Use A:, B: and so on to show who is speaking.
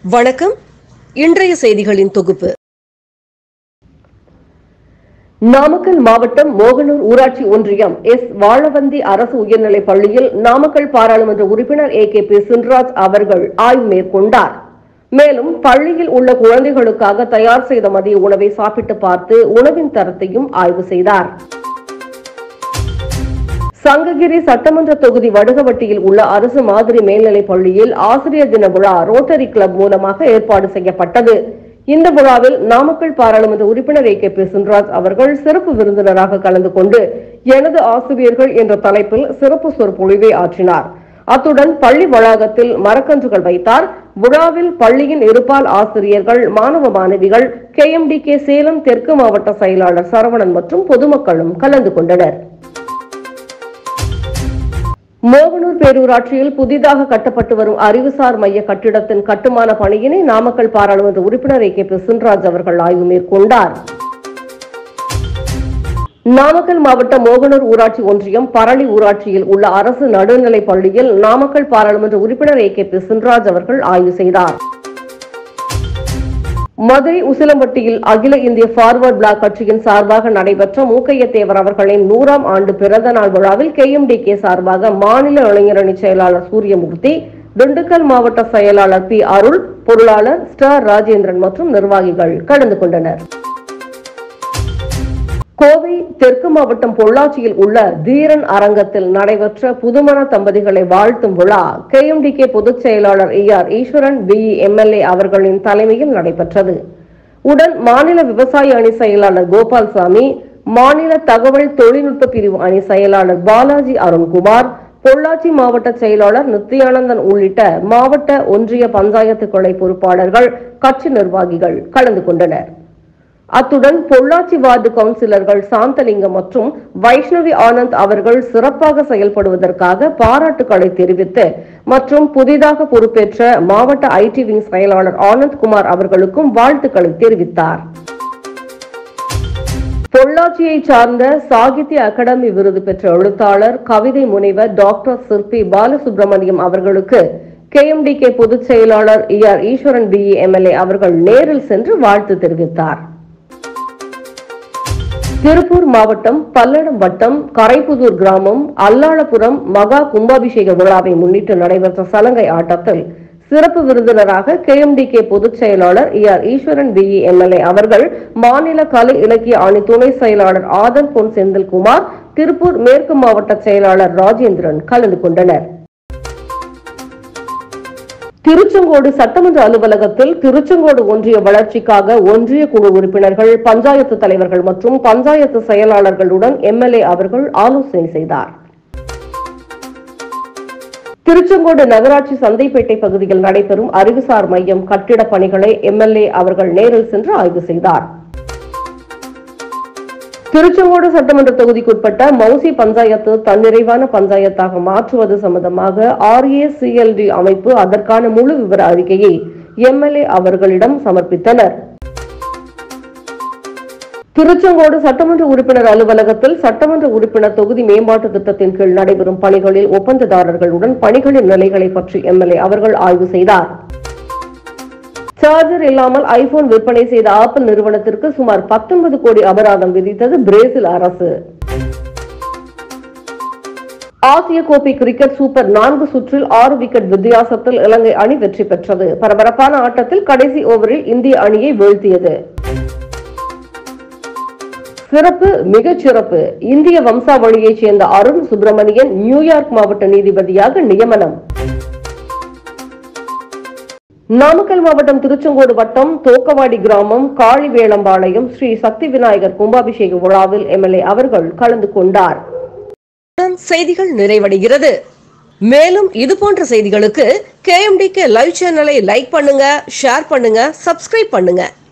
A: வணக்கம் இன்றைய செய்திகளின் தொகுப்பு நாமக்கல் மாவட்டம் மோகனூர் ஊராட்சி ஒன்றியம் எஸ் வாழவந்தி அரசு உயர்நிலைப் பள்ளியில் நாமக்கல் பாராளுமன்ற உறுப்பினர் ஏ கே பி சின்ராஜ் அவர்கள் ஆய்வு மேற்கொண்டார் மேலும் பள்ளியில் உள்ள குழந்தைகளுக்காக தயார் செய்த மதிய உணவை சாப்பிட்டு பார்த்து உணவின் தரத்தையும் ஆய்வு செய்தார் சங்ககிரி சட்டமன்ற தொகுதி வடுகவட்டியில் உள்ள அரசு மாதிரி மேல்நிலைப் பள்ளியில் ஆசிரியர் தின விழா ரோட்டரி கிளப் மூலமாக ஏற்பாடு செய்யப்பட்டது இந்த விழாவில் நாமக்கல் பாராளுமன்ற உறுப்பினர் ஏ கே பி சின்ராஜ் அவர்கள் சிறப்பு விருந்தினராக கலந்து கொண்டு எனது ஆசிரியர்கள் என்ற தலைப்பில் சிறப்பு சொற்பொழிவை ஆற்றினார் அத்துடன் பள்ளி வளாகத்தில் மரக்கன்றுகள் வைத்தார் விழாவில் பள்ளியின் இருபால் ஆசிரியர்கள் மாணவ மாணவிகள் K M D K Salem தெற்கு மாவட்ட செயலாளர் சரவணன் மற்றும் பொதுமக்களும் கலந்து கொண்டனர் மோகனூர் பேரூராட்சியில் புதிதாக கட்டப்பட்டு வரும் அறிவுசார் மைய கட்டிடத்தின் கட்டுமான பணியினை நாமக்கல் பாராளுமன்ற உறுப்பினர் ஏ கே பி சின்ராஜ் அவர்கள் ஆய்வு மேற்கொண்டார் நாமக்கல் மாவட்டம் மோகனூர் ஊராட்சி ஒன்றியம் பரளி ஊராட்சியில் உள்ள அரசு நடுநிலைப் பள்ளியில் நாமக்கல் பாராளுமன்ற உறுப்பினர் ஏ கே பி சின்ராஜ் அவர்கள் ஆய்வு செய்தார் மதுரை உசிலம்பட்டியில் அகில இந்திய ஃபார்வர்ட் பிளாக் கட்சியின் சார்பாக நடைபெற்ற மூக்கைய தேவர் அவர்களின் நூறாம் ஆண்டு பிறந்த நாள் விழாவில் கே எம் டி கே சார்பாக மாநில இளைஞரணி செயலாளர் சூரியமூர்த்தி திண்டுக்கல் மாவட்ட செயலாளர் பி அருள் பொருளாளர் ஸ்டார் ராஜேந்திரன் மற்றும் நிர்வாகிகள் கலந்து கொண்டனர் கோவை தெற்கு மாவட்டம் பொள்ளாச்சியில் உள்ள தீரன் அரங்கத்தில் நடைபெற்ற புதுமண தம்பதிகளை வாழ்த்தும் விழா கே எம் டி கே பொதுச் செயலாளர் E R Eswaran BE MLA அவர்களின் தலைமையில் நடைபெற்றது உடன் மாநில விவசாய அணி செயலாளர் கோபால்சாமி மாநில தகவல் தொழில்நுட்ப பிரிவு அணி செயலாளர் பாலாஜி அருண்குமார் பொள்ளாச்சி மாவட்ட செயலாளர் நித்யானந்தன் உள்ளிட்ட மாவட்ட ஒன்றிய பஞ்சாயத்து கிளை பொறுப்பாளர்கள் கட்சி நிர்வாகிகள் கலந்து கொண்டனர் அத்துடன் பொள்ளாச்சி வார்டு கவுன்சிலர்கள் சாந்தலிங்கம் மற்றும் வைஷ்ணவி ஆனந்த் அவர்கள் சிறப்பாக செயல்படுவதற்காக பாராட்டுக்களை தெரிவித்து மற்றும் புதிதாக பொறுப்பேற்ற மாவட்ட ஐடி விங் செயலாளர் ஆனந்த் குமார் அவர்களுக்கும் வாழ்த்துக்களை தெரிவித்தார் பொள்ளாச்சியை சார்ந்த சாகித்ய அகாடமி விருது பெற்ற எழுத்தாளர் கவிதை முனைவர் டாக்டர் சிற்பி பாலசுப்ரமணியம் அவர்களுக்கு கேஎம்டிகே பொதுச் செயலாளர் E R Eswaran BE MLA அவர்கள் நேரில் சென்று வாழ்த்து தெரிவித்தார் திருப்பூர் மாவட்டம் பல்லடம் வட்டம் கரைப்புதூர் கிராமம் அல்லாளபுரம் மகா கும்பாபிஷேக விழாவை முன்னிட்டு நடைபெற்ற சலங்கை ஆட்டத்தில் சிறப்பு விருந்தினராக கேஎம்டிகே பொதுச் செயலாளர் E R Eswaran BE MLA அவர்கள் மாநில கலை இலக்கிய அணி துணை செயலாளர் ஆதன் பொன் செந்தில்குமார் திருப்பூர் மேற்கு மாவட்ட செயலாளர் ராஜேந்திரன் கலந்து கொண்டனர் திருச்செங்கோடு சட்டமன்ற அலுவலகத்தில் திருச்செங்கோடு ஒன்றிய வளர்ச்சிக்காக ஒன்றிய குழு உறுப்பினர்கள் பஞ்சாயத்து தலைவர்கள் மற்றும் பஞ்சாயத்து செயலாளர்களுடன் எம்எல்ஏ அவர்கள் ஆலோசனை செய்தார் திருச்செங்கோடு நகராட்சி சந்தைப்பேட்டை பகுதியில் நடைபெறும் அறிவுசார் மையம் கட்டிட பணிகளை எம்எல்ஏ அவர்கள் நேரில் சென்று ஆய்வு செய்தார் திருச்செங்கோடு சட்டமன்ற தொகுதிக்குட்பட்ட மௌசி பஞ்சாயத்து தன்னிறைவான பஞ்சாயத்தாக மாற்றுவது சம்பந்தமாக ஆர்ஏசிஎல்டி அமைப்பு அதற்கான முழு விவர அறிக்கையை எம்எல்ஏ அவர்களிடம் சமர்ப்பித்தனர் திருச்செங்கோடு சட்டமன்ற உறுப்பினர் அலுவலகத்தில் சட்டமன்ற உறுப்பினர் தொகுதி மேம்பாட்டு திட்டத்தின் கீழ் நடைபெறும் பணிகளில் ஒப்பந்ததாரர்களுடன் பணிகளின் நிலைகளை பற்றி எம்எல்ஏ அவர்கள் ஆய்வு செய்தார் சார்ஜர் இல்லாமல் ஐபோன் விற்பனை செய்த ஆப்பிள் நிறுவனத்திற்கு சுமார் 19 கோடி அபராதம் விதித்தது பிரேசில் அரசு ஆசிய கோப்பை கிரிக்கெட் சூப்பர் நான்கு சுற்றில் ஆறு விக்கெட் வித்தியாசத்தில் இலங்கை அணி வெற்றி பெற்றது பரபரப்பான ஆட்டத்தில் கடைசி ஓவரில் இந்திய அணியை வீழ்த்தியது சிறப்பு மிகச் சிறப்பு இந்திய வம்சாவளியைச் சேர்ந்த அருண் சுப்பிரமணியன் நியூயார்க் மாவட்ட நீதிபதியாக நியமனம் நாமக்கல் மாவட்டம் திருச்செங்கோடு வட்டம் தோக்கவாடி கிராமம் காளிவேளம்பாளையம் ஸ்ரீ சக்தி விநாயகர் கும்பாபிஷேக விழாவில் எம்எல்ஏ அவர்கள் கலந்து கொண்டார் செய்திகள் நிறைவடைகிறது மேலும் இது போன்ற செய்திகளுக்கு கேஎம்டிகே லைவ் சேனலை லைக் பண்ணுங்க ஷேர் பண்ணுங்க சப்ஸ்கிரைப் பண்ணுங்க